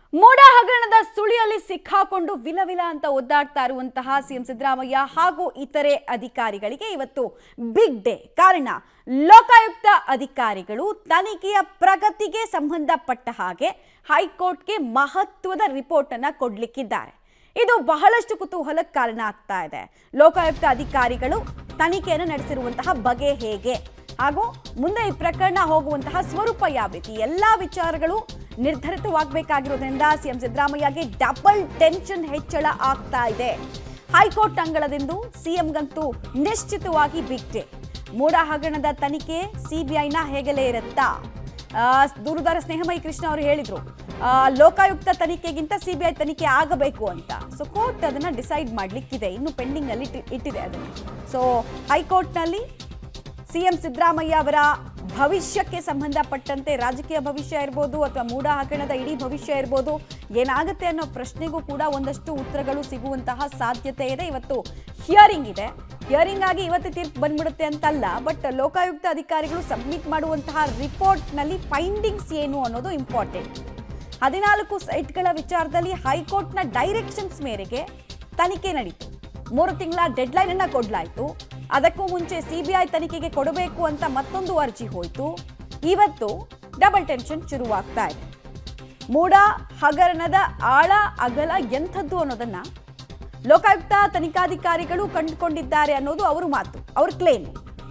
ಮೋಡ ಹಗರಣದ ಸುಳಿಯಲ್ಲಿ ಸಿಕ್ಕಾಕೊಂಡು ವಿಲವಿಲ ಅಂತ ಒದ್ದಾಡ್ತಾ ಇರುವಂತಹ ಸಿಎಂ ಸಿದ್ದರಾಮಯ್ಯ ಹಾಗೂ ಇತರೆ ಅಧಿಕಾರಿಗಳಿಗೆ ಇವತ್ತು ಬಿಗ್ ಡೇ ಕಾರಣ ಲೋಕಾಯುಕ್ತ ಅಧಿಕಾರಿಗಳು ತನಿಖೆಯ ಪ್ರಗತಿಗೆ ಸಂಬಂಧಪಟ್ಟ ಹಾಗೆ ಹೈಕೋರ್ಟ್ಗೆ ಮಹತ್ವದ ರಿಪೋರ್ಟ್ ಅನ್ನ ಕೊಡ್ಲಿಕ್ಕಿದ್ದಾರೆ ಇದು ಬಹಳಷ್ಟು ಕುತೂಹಲಕ್ಕೆ ಕಾರಣ ಆಗ್ತಾ ಇದೆ ಲೋಕಾಯುಕ್ತ ಅಧಿಕಾರಿಗಳು ತನಿಖೆಯನ್ನು ನಡೆಸಿರುವಂತಹ ಬಗೆ ಹೇಗೆ ಹಾಗೂ ಮುಂದೆ ಈ ಪ್ರಕರಣ ಹೋಗುವಂತಹ ಸ್ವರೂಪ ಯಾವ ರೀತಿ ಎಲ್ಲ ವಿಚಾರಗಳು ನಿರ್ಧರಿತವಾಗಬೇಕಾಗಿರೋದ್ರಿಂದ ಸಿಎಂ ಸಿದ್ದರಾಮಯ್ಯಗೆ ಡಬಲ್ ಟೆನ್ಷನ್ ಹೆಚ್ಚಳ ಆಗ್ತಾ ಇದೆ ಹೈಕೋರ್ಟ್ ಅಂಗಳದಿಂದು ಸಿಎಂಗಂತೂ ನಿಶ್ಚಿತವಾಗಿ ಬಿಗ್ ಡೇ ಮೂಡ ಹಗರಣದ ತನಿಖೆ ಸಿಬಿಐನ ಹೆಗಲೇ ಇರುತ್ತಾ ಆ, ದೂರುದಾರ ಸ್ನೇಹಮಯಿ ಕೃಷ್ಣ ಅವರು ಹೇಳಿದ್ರು ಆ, ಲೋಕಾಯುಕ್ತ ತನಿಖೆಗಿಂತ ಸಿಬಿಐ ತನಿಖೆ ಆಗಬೇಕು ಅಂತ ಸೊ ಕೋರ್ಟ್ ಅದನ್ನ ಡಿಸೈಡ್ ಮಾಡ್ಲಿಕ್ಕಿದೆ ಇನ್ನು ಪೆಂಡಿಂಗ್ ಅಲ್ಲಿ ಇಟ್ಟಿ- ಇಟ್ಟಿದೆ ಅದನ್ನ ಸೊ ಹೈಕೋರ್ಟ್ನಲ್ಲಿ ಸಿಎಂ ಸಿದ್ದರಾಮಯ್ಯ ಅವರ ಭವಿಷ್ಯಕ್ಕೆ ಸಂಬಂಧಪಟ್ಟಂತೆ ರಾಜಕೀಯ ಭವಿಷ್ಯ ಇರ್ಬೋದು ಅಥವಾ ಮೂಡ ಹಗರಣದ ಇಡೀ ಭವಿಷ್ಯ ಇರ್ಬೋದು ಏನಾಗುತ್ತೆ ಅನ್ನೋ ಪ್ರಶ್ನೆಗೂ ಕೂಡ ಒಂದಷ್ಟು ಉತ್ತರಗಳು ಸಿಗುವಂತಹ ಸಾಧ್ಯತೆ ಇದೆ ಇವತ್ತು ಹಿಯರಿಂಗ್ ಇದೆ ಹಿಯರಿಂಗ್ ಆಗಿ ಇವತ್ತು ತೀರ್ಪು ಬಂದ್ಬಿಡುತ್ತೆ ಅಂತಲ್ಲ ಬಟ್ ಲೋಕಾಯುಕ್ತ ಅಧಿಕಾರಿಗಳು ಸಬ್ಮಿಟ್ ಮಾಡುವಂತಹ ರಿಪೋರ್ಟ್ನಲ್ಲಿ ಫೈಂಡಿಂಗ್ಸ್ ಏನು ಅನ್ನೋದು ಇಂಪಾರ್ಟೆಂಟ್ ಹದಿನಾಲ್ಕು ಸೈಟ್ಗಳ ವಿಚಾರದಲ್ಲಿ ಹೈಕೋರ್ಟ್ನ ಡೈರೆಕ್ಷನ್ಸ್ ಮೇರೆಗೆ ತನಿಖೆ ನಡೀತು ಮೂರು ತಿಂಗಳ ಡೆಡ್ಲೈನ್ ಅನ್ನ ಕೊಡ್ಲಾಯ್ತು ಅದಕ್ಕೂ ಮುಂಚೆ ಸಿಬಿಐ ತನಿಖೆಗೆ ಕೊಡಬೇಕು ಅಂತ ಮತ್ತೊಂದು ಅರ್ಜಿ ಹೋಯ್ತು ಇವತ್ತು ಡಬಲ್ ಟೆನ್ಷನ್ ಶುರುವಾಗ್ತಾ ಇದೆ ಮೂಡ ಹಗರಣದ ಆಳ ಅಗಲ ಎಂಥದ್ದು ಅನ್ನೋದನ್ನ ಲೋಕಾಯುಕ್ತ ತನಿಖಾಧಿಕಾರಿಗಳು ಕಂಡುಕೊಂಡಿದ್ದಾರೆ ಅನ್ನೋದು ಅವರ ಮಾತು ಅವ್ರ ಕ್ಲೇಮ್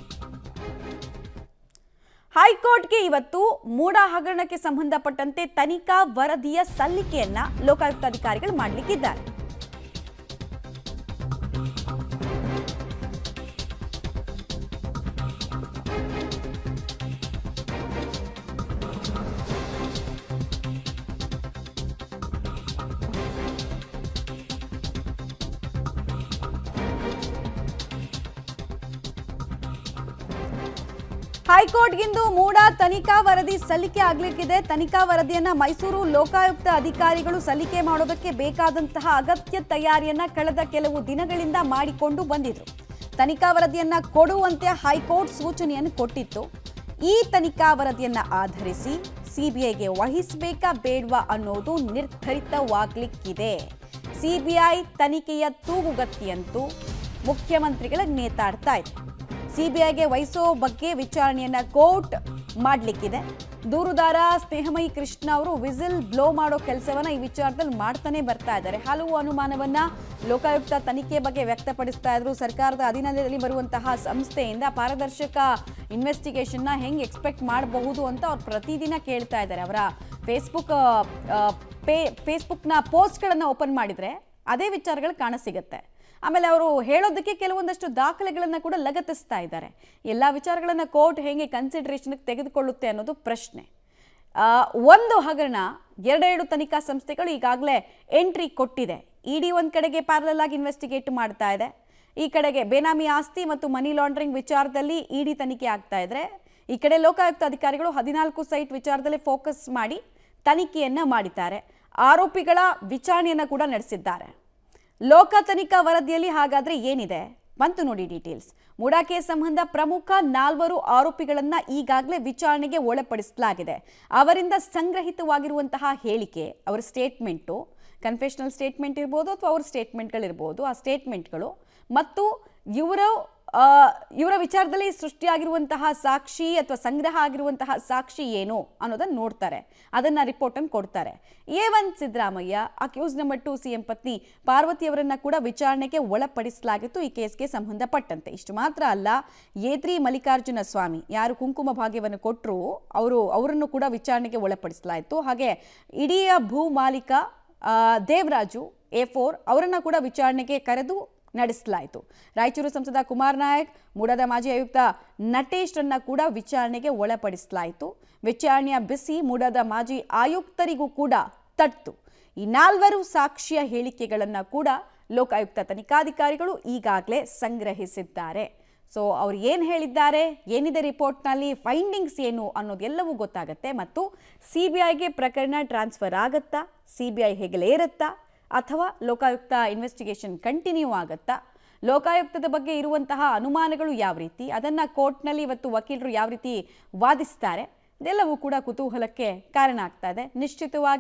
ಹೈಕೋರ್ಟ್ಗೆ ಇವತ್ತು ಮೂಡ ಹಗರಣಕ್ಕೆ ಸಂಬಂಧಪಟ್ಟಂತೆ ತನಿಖಾ ವರದಿಯ ಸಲ್ಲಿಕೆಯನ್ನ ಲೋಕಾಯುಕ್ತ ಅಧಿಕಾರಿಗಳು ಮಾಡಲಿಕ್ಕಿದ್ದಾರೆ ಹೈಕೋರ್ಟ್ಗಿಂದು ಮೂಡ ತನಿಖಾ ವರದಿ ಸಲ್ಲಿಕೆ ಆಗ್ಲಿಕ್ಕಿದೆ ತನಿಖಾ ವರದಿಯನ್ನ ಮೈಸೂರು ಲೋಕಾಯುಕ್ತ ಅಧಿಕಾರಿಗಳು ಸಲ್ಲಿಕೆ ಮಾಡೋದಕ್ಕೆ ಬೇಕಾದಂತಹ ಅಗತ್ಯ ತಯಾರಿಯನ್ನ ಕಳೆದ ಕೆಲವು ದಿನಗಳಿಂದ ಮಾಡಿಕೊಂಡು ಬಂದಿದ್ರು ತನಿಖಾ ವರದಿಯನ್ನ ಕೊಡುವಂತೆ ಹೈಕೋರ್ಟ್ ಸೂಚನೆಯನ್ನು ಕೊಟ್ಟಿತ್ತು ಈ ತನಿಖಾ ವರದಿಯನ್ನ ಆಧರಿಸಿ ಸಿಬಿಐಗೆ ವಹಿಸಬೇಕಾ ಬೇಡ್ವಾ ಅನ್ನೋದು ನಿರ್ಧರಿತವಾಗ್ಲಿಕ್ಕಿದೆ ಸಿಬಿಐ ತನಿಖೆಯ ತೂಗುಗತಿಯಂತೂ ಮುಖ್ಯಮಂತ್ರಿಗಳ ನೇತಾಡ್ತಾ ಇದೆ ಸಿಬಿಐಗೆ ವಹಿಸೋ ಬಗ್ಗೆ ವಿಚಾರಣೆಯನ್ನ ಕೋರ್ಟ್ ಮಾಡಲಿಕ್ಕಿದೆ ದೂರುದಾರ ಸ್ನೇಹಮಯಿ ಕೃಷ್ಣ ಅವರು ವಿಸಿಲ್ ಬ್ಲೋ ಮಾಡೋ ಕೆಲಸವನ್ನ ಈ ವಿಚಾರದಲ್ಲಿ ಮಾಡ್ತಾನೆ ಬರ್ತಾ ಇದ್ದಾರೆ ಹಲವು ಅನುಮಾನವನ್ನ ಲೋಕಾಯುಕ್ತ ತನಿಖೆ ಬಗ್ಗೆ ವ್ಯಕ್ತಪಡಿಸ್ತಾ ಇದ್ರು ಸರ್ಕಾರದ ಅಧೀನದಲ್ಲಿ ಬರುವಂತಹ ಸಂಸ್ಥೆಯಿಂದ ಪಾರದರ್ಶಕ ಇನ್ವೆಸ್ಟಿಗೇಷನ್ನ ಹೆಂಗೆ ಎಕ್ಸ್ಪೆಕ್ಟ್ ಮಾಡಬಹುದು ಅಂತ ಅವ್ರು ಪ್ರತಿದಿನ ಕೇಳ್ತಾ ಇದ್ದಾರೆ ಅವರ ಫೇಸ್ಬುಕ್ ಪೇ ಫೇಸ್ಬುಕ್ನ ಪೋಸ್ಟ್ಗಳನ್ನು ಓಪನ್ ಮಾಡಿದರೆ ಅದೇ ವಿಚಾರಗಳು ಕಾಣಸಿಗುತ್ತೆ ಆಮೇಲೆ ಅವರು ಹೇಳೋದಕ್ಕೆ ಕೆಲವೊಂದಷ್ಟು ದಾಖಲೆಗಳನ್ನು ಕೂಡ ಲಗತ್ತಿಸ್ತಾ ಇದ್ದಾರೆ ಎಲ್ಲ ವಿಚಾರಗಳನ್ನು ಕೋರ್ಟ್ ಹೇಗೆ ಕನ್ಸಿಡರೇಷನ್ಗೆ ತೆಗೆದುಕೊಳ್ಳುತ್ತೆ ಅನ್ನೋದು ಪ್ರಶ್ನೆ ಆ, ಒಂದು ಹಗರಣ ಎರಡೆರಡು ತನಿಖಾ ಸಂಸ್ಥೆಗಳು ಈಗಾಗಲೇ ಎಂಟ್ರಿ ಕೊಟ್ಟಿದೆ ಇಡಿ ಒಂದು ಕಡೆಗೆ ಪ್ಯಾರಲಲ್ ಆಗಿ ಇನ್ವೆಸ್ಟಿಗೇಟ್ ಮಾಡ್ತಾ ಇದೆ ಈ ಕಡೆಗೆ ಬೇನಾಮಿ ಆಸ್ತಿ ಮತ್ತು ಮನಿ ಲಾಂಡ್ರಿಂಗ್ ವಿಚಾರದಲ್ಲಿ ಇಡಿ ತನಿಖೆ ಆಗ್ತಾ ಇದ್ರೆ ಈ ಕಡೆ ಲೋಕಾಯುಕ್ತ ಅಧಿಕಾರಿಗಳು ಹದಿನಾಲ್ಕು ಸೈಟ್ ವಿಚಾರದಲ್ಲಿ ಫೋಕಸ್ ಮಾಡಿ ತನಿಖೆಯನ್ನ ಮಾಡಿದ್ದಾರೆ ಆರೋಪಿಗಳ ವಿಚಾರಣೆಯನ್ನ ಕೂಡ ನಡೆಸಿದ್ದಾರೆ ಲೋಕ ತನಿಖಾ ವರದಿಯಲ್ಲಿ ಹಾಗಾದ್ರೆ ಏನಿದೆ ಬಂತು ನೋಡಿ ಡೀಟೇಲ್ಸ್ ಮುಡಾಕೆ ಸಂಬಂಧ ಪ್ರಮುಖ ನಾಲ್ವರು ಆರೋಪಿಗಳನ್ನ ಈಗಾಗಲೇ ವಿಚಾರಣೆಗೆ ಒಳಪಡಿಸಲಾಗಿದೆ ಅವರಿಂದ ಸಂಗ್ರಹಿತವಾಗಿರುವಂತಹ ಹೇಳಿಕೆ ಅವರ ಸ್ಟೇಟ್ಮೆಂಟು ಕನ್ಫೆಷನಲ್ ಸ್ಟೇಟ್ಮೆಂಟ್ ಇರ್ಬೋದು ಅಥವಾ ಅವ್ರ ಸ್ಟೇಟ್ಮೆಂಟ್ಗಳಿರ್ಬೋದು ಆ ಸ್ಟೇಟ್ಮೆಂಟ್ಗಳು ಮತ್ತು ಇವರು ಆ, ಇವರ ವಿಚಾರದಲ್ಲಿ ಸೃಷ್ಟಿಯಾಗಿರುವಂತಹ ಸಾಕ್ಷಿ ಅಥವಾ ಸಂಗ್ರಹ ಆಗಿರುವಂತಹ ಸಾಕ್ಷಿ ಏನು ಅನ್ನೋದನ್ನ ನೋಡ್ತಾರೆ ಅದನ್ನ ರಿಪೋರ್ಟ್ ಅನ್ನು ಕೊಡ್ತಾರೆ A one Siddaramaiah accused number two CM ಪತ್ನಿ ಪಾರ್ವತಿಯವರನ್ನ ಕೂಡ ವಿಚಾರಣೆಗೆ ಒಳಪಡಿಸಲಾಗಿತ್ತು ಈ ಕೇಸ್ಗೆ ಸಂಬಂಧಪಟ್ಟಂತೆ ಇಷ್ಟು ಮಾತ್ರ ಅಲ್ಲ ಎ ತ್ರೀ ಮಲ್ಲಿಕಾರ್ಜುನ ಸ್ವಾಮಿ ಯಾರು ಕುಂಕುಮ ಭಾಗ್ಯವನ್ನು ಕೊಟ್ಟರು ಅವರು ಅವರನ್ನು ಕೂಡ ವಿಚಾರಣೆಗೆ ಒಳಪಡಿಸಲಾಯಿತು ಹಾಗೆ ಇಡೀ ಭೂ ಮಾಲೀಕ ಆ, ದೇವರಾಜು ಎ ಫೋರ್ ಅವರನ್ನ ಕೂಡ ವಿಚಾರಣೆಗೆ ಕರೆದು ನಡೆಸಲಾಯಿತು ರಾಯಚೂರು ಸಂಸದ ಕುಮಾರ್ ನಾಯಕ್ ಮೂಡದ ಮಾಜಿ ಆಯುಕ್ತ ನಟೇಶ್ರನ್ನ ಕೂಡ ವಿಚಾರಣೆಗೆ ಒಳಪಡಿಸಲಾಯಿತು ವಿಚಾರಣೆಯ ಬಿಸಿ ಮೂಡದ ಮಾಜಿ ಆಯುಕ್ತರಿಗೂ ಕೂಡ ತಟ್ಟು ಈ ನಾಲ್ವರು ಸಾಕ್ಷಿಯ ಹೇಳಿಕೆಗಳನ್ನು ಕೂಡ ಲೋಕಾಯುಕ್ತ ತನಿಖಾಧಿಕಾರಿಗಳು ಈಗಾಗಲೇ ಸಂಗ್ರಹಿಸಿದ್ದಾರೆ ಸೊ ಅವ್ರು ಏನು ಹೇಳಿದ್ದಾರೆ ಏನಿದೆ ರಿಪೋರ್ಟ್ನಲ್ಲಿ ಫೈಂಡಿಂಗ್ಸ್ ಏನು ಅನ್ನೋದೆಲ್ಲವೂ ಗೊತ್ತಾಗುತ್ತೆ ಮತ್ತು ಸಿ ಬಿ ಐಗೆ ಪ್ರಕರಣ ಟ್ರಾನ್ಸ್ಫರ್ ಆಗುತ್ತಾ ಸಿ ಬಿ ಐ ಹೆಗಲೇ ಇರುತ್ತಾ ಅಥವಾ ಲೋಕಾಯುಕ್ತ ಇನ್ವೆಸ್ಟಿಗೇಷನ್ ಕಂಟಿನ್ಯೂ ಆಗುತ್ತಾ ಲೋಕಾಯುಕ್ತದ ಬಗ್ಗೆ ಇರುವಂತಹ ಅನುಮಾನಗಳು ಯಾವ ರೀತಿ ಅದನ್ನು ಕೋರ್ಟ್ನಲ್ಲಿ ಇವತ್ತು ವಕೀಲರು ಯಾವ ರೀತಿ ವಾದಿಸ್ತಾರೆ ಇದೆಲ್ಲವೂ ಕೂಡ ಕುತೂಹಲಕ್ಕೆ ಕಾರಣ ಆಗ್ತಾ ಇದೆ ನಿಶ್ಚಿತವಾಗಿ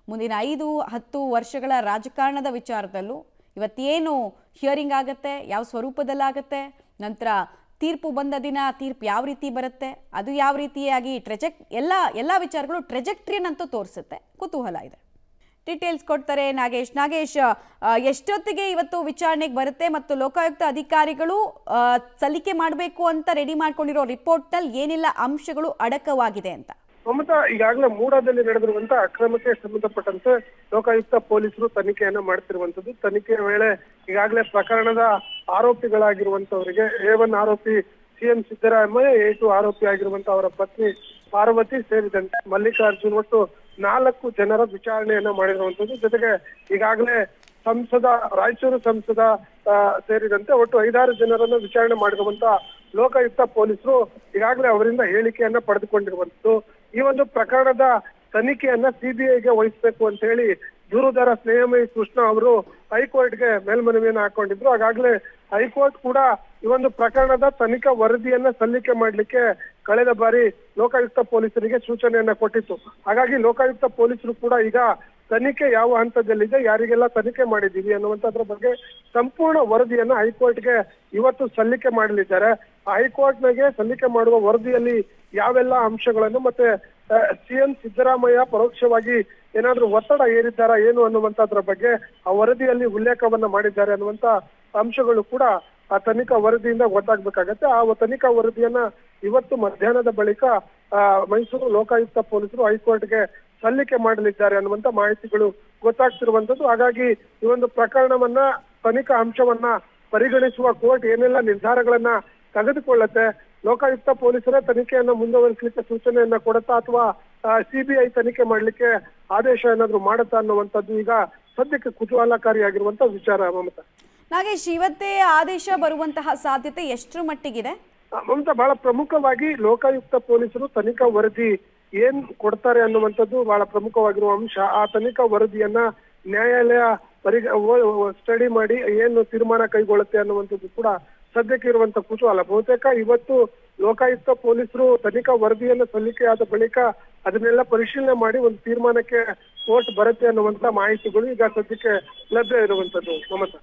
ಮುಂದಿನ ಐದು ಹತ್ತು ವರ್ಷಗಳ ರಾಜಕಾರಣದ ವಿಚಾರದಲ್ಲೂ ಇವತ್ತೇನು ಹಿಯರಿಂಗ್ ಆಗುತ್ತೆ ಯಾವ ಸ್ವರೂಪದಲ್ಲಾಗತ್ತೆ ನಂತರ ತೀರ್ಪು ಬಂದ ದಿನ ತೀರ್ಪು ಯಾವ ರೀತಿ ಬರುತ್ತೆ ಅದು ಯಾವ ರೀತಿಯಾಗಿ ಟ್ರೆಜೆಕ್ಟ್ ಎಲ್ಲ ಎಲ್ಲ ವಿಚಾರಗಳು ಟ್ರೆಜೆಕ್ಟ್ರಿಯನ್ನಂತೂ ತೋರಿಸುತ್ತೆ ಕುತೂಹಲ ಇದೆ ಡೀಟೇಲ್ಸ್ ಕೊಡ್ತಾರೆ ನಾಗೇಶ್ ನಾಗೇಶ್ ಆ, ಎಷ್ಟೊತ್ತಿಗೆ ಇವತ್ತು ವಿಚಾರಣೆಗೆ ಬರುತ್ತೆ ಮತ್ತು ಲೋಕಾಯುಕ್ತ ಅಧಿಕಾರಿಗಳು ಆ, ಸಲ್ಲಿಕೆ ಮಾಡಬೇಕು ಅಂತ ರೆಡಿ ಮಾಡ್ಕೊಂಡಿರೋ ರಿಪೋರ್ಟ್ನಲ್ಲಿ ಏನೆಲ್ಲ ಅಂಶಗಳು ಅಡಕವಾಗಿದೆ ಅಂತ ಮಮತಾ ಈಗಾಗಲೇ ಮೂಡಾದಲ್ಲಿ ನಡೆದಿರುವಂತಹ ಅಕ್ರಮಕ್ಕೆ ಸಂಬಂಧಪಟ್ಟಂತೆ ಲೋಕಾಯುಕ್ತ ಪೊಲೀಸರು ತನಿಖೆಯನ್ನ ಮಾಡ್ತಿರುವಂತದ್ದು ತನಿಖೆಯ ವೇಳೆ ಈಗಾಗಲೇ ಪ್ರಕರಣದ ಆರೋಪಿಗಳಾಗಿರುವಂತವರಿಗೆ ಎ ಒನ್ ಆರೋಪಿ ಸಿಎಂ ಸಿದ್ದರಾಮಯ್ಯ ಎ ಟು ಆರೋಪಿ ಆಗಿರುವಂತ ಅವರ ಪತ್ನಿ ಪಾರ್ವತಿ ಸೇರಿದಂತೆ ಮಲ್ಲಿಕಾರ್ಜುನ್ ಒಟ್ಟು ನಾಲ್ಕು ಜನರ ವಿಚಾರಣೆಯನ್ನ ಮಾಡಿರುವಂತದ್ದು ಜೊತೆಗೆ ಈಗಾಗಲೇ ಸಂಸದ ರಾಯಚೂರು ಸಂಸದ ಆ, ಸೇರಿದಂತೆ ಒಟ್ಟು ಐದಾರು ಜನರನ್ನು ವಿಚಾರಣೆ ಮಾಡಿರುವಂತ ಲೋಕಾಯುಕ್ತ ಪೊಲೀಸರು ಈಗಾಗಲೇ ಅವರಿಂದ ಹೇಳಿಕೆಯನ್ನ ಪಡೆದುಕೊಂಡಿರುವಂತದ್ದು ಈ ಒಂದು ಪ್ರಕರಣದ ತನಿಖೆಯನ್ನ ಸಿಬಿಐಗೆ ವಹಿಸಬೇಕು ಅಂತ ಹೇಳಿ ದೂರುದಾರ ಸ್ನೇಹಮಯಿ ಕೃಷ್ಣ ಅವರು ಹೈಕೋರ್ಟ್ಗೆ ಮೇಲ್ಮನವಿಯನ್ನ ಹಾಕೊಂಡಿದ್ರು ಹಾಗಾಗ್ಲೇ ಹೈಕೋರ್ಟ್ ಕೂಡ ಈ ಒಂದು ಪ್ರಕರಣದ ತನಿಖಾ ವರದಿಯನ್ನ ಸಲ್ಲಿಕೆ ಮಾಡ್ಲಿಕ್ಕೆ ಕಳೆದ ಬಾರಿ ಲೋಕಾಯುಕ್ತ ಪೊಲೀಸರಿಗೆ ಸೂಚನೆಯನ್ನ ಕೊಟ್ಟಿತ್ತು ಹಾಗಾಗಿ ಲೋಕಾಯುಕ್ತ ಪೊಲೀಸರು ಕೂಡ ಈಗ ತನಿಖೆ ಯಾವ ಹಂತದಲ್ಲಿದೆ ಯಾರಿಗೆಲ್ಲ ತನಿಖೆ ಮಾಡಿದೀವಿ ಅನ್ನುವಂಥದ್ರ ಬಗ್ಗೆ ಸಂಪೂರ್ಣ ವರದಿಯನ್ನ ಹೈಕೋರ್ಟ್ಗೆ ಇವತ್ತು ಸಲ್ಲಿಕೆ ಮಾಡಲಿದ್ದಾರೆ ಹೈಕೋರ್ಟ್ನಾಗೆ ಸಲ್ಲಿಕೆ ಮಾಡುವ ವರದಿಯಲ್ಲಿ ಯಾವೆಲ್ಲ ಅಂಶಗಳನ್ನು ಮತ್ತೆ ಸಿಎಂ ಸಿದ್ದರಾಮಯ್ಯ ಪರೋಕ್ಷವಾಗಿ ಏನಾದ್ರೂ ಒತ್ತಡ ಏರಿದ್ದಾರಾ ಏನು ಅನ್ನುವಂಥದ್ರ ಬಗ್ಗೆ ಆ ವರದಿಯಲ್ಲಿ ಉಲ್ಲೇಖವನ್ನ ಮಾಡಿದ್ದಾರೆ ಅನ್ನುವಂತ ಅಂಶಗಳು ಕೂಡ ಆ ತನಿಖಾ ವರದಿಯಿಂದ ಗೊತ್ತಾಗ್ಬೇಕಾಗತ್ತೆ ಆ ತನಿಖಾ ವರದಿಯನ್ನ ಇವತ್ತು ಮಧ್ಯಾಹ್ನದ ಬಳಿಕ ಆ, ಮೈಸೂರು ಲೋಕಾಯುಕ್ತ ಪೊಲೀಸರು ಹೈಕೋರ್ಟ್ಗೆ ಸಲ್ಲಿಕೆ ಮಾಡಲಿದ್ದಾರೆ ಅನ್ನುವಂತ ಮಾಹಿತಿಗಳು ಗೊತ್ತಾಗ್ತಿರುವಂತದ್ದು ಹಾಗಾಗಿ ಈ ಒಂದು ಪ್ರಕರಣವನ್ನ ತನಿಖಾ ಅಂಶವನ್ನ ಪರಿಗಣಿಸುವ ಕೋರ್ಟ್ ಏನೆಲ್ಲ ನಿರ್ಧಾರಗಳನ್ನ ತೆಗೆದುಕೊಳ್ಳುತ್ತೆ ಲೋಕಾಯುಕ್ತ ಪೊಲೀಸರೇ ತನಿಖೆಯನ್ನ ಮುಂದುವರಿಸಲಿಕ್ಕೆ ಸೂಚನೆಯನ್ನ ಕೊಡುತ್ತಾ ಅಥವಾ ಸಿಬಿಐ ತನಿಖೆ ಮಾಡ್ಲಿಕ್ಕೆ ಆದೇಶ ಏನಾದ್ರು ಮಾಡುತ್ತಾ ಅನ್ನುವಂಥದ್ದು ಈಗ ಸದ್ಯಕ್ಕೆ ಕುತೂಹಲಕಾರಿಯಾಗಿರುವಂತ ವಿಚಾರ ಮಮತಾ ನಾಗೇಶ್ ಇವತ್ತೇ ಆದೇಶ ಬರುವಂತಹ ಸಾಧ್ಯತೆ ಎಷ್ಟರ ಮಟ್ಟಿಗಿದೆ ಆ, ಮಮತಾ ಬಹಳ ಪ್ರಮುಖವಾಗಿ ಲೋಕಾಯುಕ್ತ ಪೊಲೀಸರು ತನಿಖಾ ವರದಿ ಏನ್ ಕೊಡ್ತಾರೆ ಅನ್ನುವಂಥದ್ದು ಬಹಳ ಪ್ರಮುಖವಾಗಿರುವ ಅಂಶ ಆ ತನಿಖಾ ವರದಿಯನ್ನ ನ್ಯಾಯಾಲಯ ಪರಿಗ ಸ್ಟಡಿ ಮಾಡಿ ಏನು ತೀರ್ಮಾನ ಕೈಗೊಳ್ಳುತ್ತೆ ಅನ್ನುವಂಥದ್ದು ಕೂಡ ಸದ್ಯಕ್ಕೆ ಇರುವಂತ ಕುತೂಹಲ ಬಹುತೇಕ ಇವತ್ತು ಲೋಕಾಯುಕ್ತ ಪೊಲೀಸರು ತನಿಖಾ ವರದಿಯನ್ನು ಸಲ್ಲಿಕೆ ಆದ ಬಳಿಕ ಅದನ್ನೆಲ್ಲ ಪರಿಶೀಲನೆ ಮಾಡಿ ಒಂದು ತೀರ್ಮಾನಕ್ಕೆ ಕೋರ್ಟ್ ಬರುತ್ತೆ ಅನ್ನುವಂತ ಮಾಹಿತಿಗಳು ಈಗ ಸದ್ಯಕ್ಕೆ ಲಭ್ಯ ಇರುವಂತದ್ದು ಮಮತಾ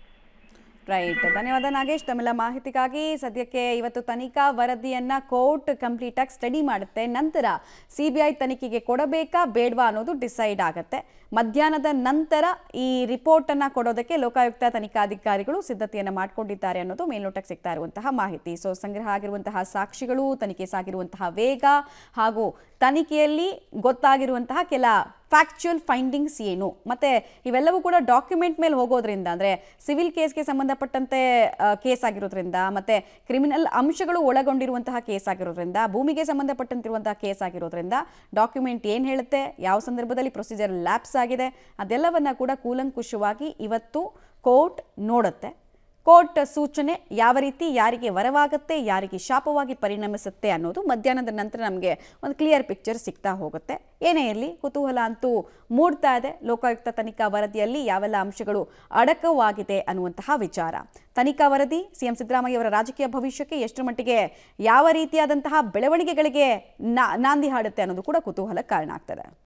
ರೈಟ್ ಧನ್ಯವಾದ ನಾಗೇಶ್ ತಮ್ಮೆಲ್ಲ ಮಾಹಿತಿಗಾಗಿ ಸದ್ಯಕ್ಕೆ ಇವತ್ತು ತನಿಖಾ ವರದಿಯನ್ನ ಕೋರ್ಟ್ ಕಂಪ್ಲೀಟ್ ಆಗಿ ಸ್ಟಡಿ ಮಾಡುತ್ತೆ ನಂತರ ಸಿಬಿಐ ತನಿಖೆಗೆ ಕೊಡಬೇಕಾ ಬೇಡವಾ ಅನ್ನೋದು ಡಿಸೈಡ್ ಆಗುತ್ತೆ ಮಧ್ಯಾಹ್ನದ ನಂತರ ಈ ರಿಪೋರ್ಟ್ ಅನ್ನ ಕೊಡೋದಕ್ಕೆ ಲೋಕಾಯುಕ್ತ ತನಿಖಾಧಿಕಾರಿಗಳು ಸಿದ್ಧತೆಯನ್ನ ಮಾಡ್ಕೊಂಡಿದ್ದಾರೆ ಅನ್ನೋದು ಮೇಲ್ನೋಟಕ್ಕೆ ಸಿಗ್ತಾ ಇರುವಂತಹ ಮಾಹಿತಿ ಸೊ ಸಂಗ್ರಹ ಆಗಿರುವಂತಹ ಸಾಕ್ಷಿಗಳು ತನಿಖೆ ಸಾಗಿರುವಂತಹ ವೇಗ ಹಾಗೂ ತನಿಖೆಯಲ್ಲಿ ಗೊತ್ತಾಗಿರುವಂತಹ ಕೆಲ ಫ್ಯಾಕ್ಚುಯಲ್ ಫೈಂಡಿಂಗ್ಸ್ ಏನು ಮತ್ತೆ ಇವೆಲ್ಲವೂ ಕೂಡ ಡಾಕ್ಯುಮೆಂಟ್ ಮೇಲೆ ಹೋಗೋದ್ರಿಂದ ಅಂದರೆ ಸಿವಿಲ್ ಕೇಸ್ಗೆ ಸಂಬಂಧಪಟ್ಟಂತೆ ಕೇಸ್ ಆಗಿರೋದ್ರಿಂದ ಮತ್ತೆ ಕ್ರಿಮಿನಲ್ ಅಂಶಗಳು ಒಳಗೊಂಡಿರುವಂತಹ ಕೇಸ್ ಆಗಿರೋದ್ರಿಂದ ಭೂಮಿಗೆ ಸಂಬಂಧಪಟ್ಟಂತಿರುವಂತಹ ಕೇಸ್ ಆಗಿರೋದ್ರಿಂದ ಡಾಕ್ಯುಮೆಂಟ್ ಏನು ಹೇಳುತ್ತೆ ಯಾವ ಸಂದರ್ಭದಲ್ಲಿ ಪ್ರೊಸೀಜರ್ ಲ್ಯಾಪ್ಸ್ ಆಗಿದೆ ಅದೆಲ್ಲವನ್ನ ಕೂಡ ಕೂಲಂಕುಷವಾಗಿ ಇವತ್ತು ಕೋರ್ಟ್ ನೋಡುತ್ತೆ ಕೋರ್ಟ್ ಸೂಚನೆ ಯಾವ ರೀತಿ ಯಾರಿಗೆ ವರವಾಗುತ್ತೆ ಯಾರಿಗೆ ಶಾಪವಾಗಿ ಪರಿಣಮಿಸುತ್ತೆ ಅನ್ನೋದು ಮಧ್ಯಾಹ್ನದ ನಂತರ ನಮಗೆ ಒಂದು ಕ್ಲಿಯರ್ ಪಿಕ್ಚರ್ ಸಿಗ್ತಾ ಹೋಗುತ್ತೆ ಏನೇ ಇರಲಿ ಕುತೂಹಲ ಅಂತೂ ಮೂಡ್ತಾ ಇದೆ ಲೋಕಾಯುಕ್ತ ತನಿಖಾ ವರದಿಯಲ್ಲಿ ಯಾವೆಲ್ಲ ಅಂಶಗಳು ಅಡಕವಾಗಿದೆ ಅನ್ನುವಂತಹ ವಿಚಾರ ತನಿಖಾ ವರದಿ ಸಿಎಂ ಸಿದ್ದರಾಮಯ್ಯ ಅವರ ರಾಜಕೀಯ ಭವಿಷ್ಯಕ್ಕೆ ಎಷ್ಟರ ಮಟ್ಟಿಗೆ ಯಾವ ರೀತಿಯಾದಂತಹ ಬೆಳವಣಿಗೆಗಳಿಗೆ ನಾ ನಾಂದಿ ಹಾಡುತ್ತೆ ಅನ್ನೋದು ಕೂಡ ಕುತೂಹಲ ಕಾರಣ ಆಗ್ತದೆ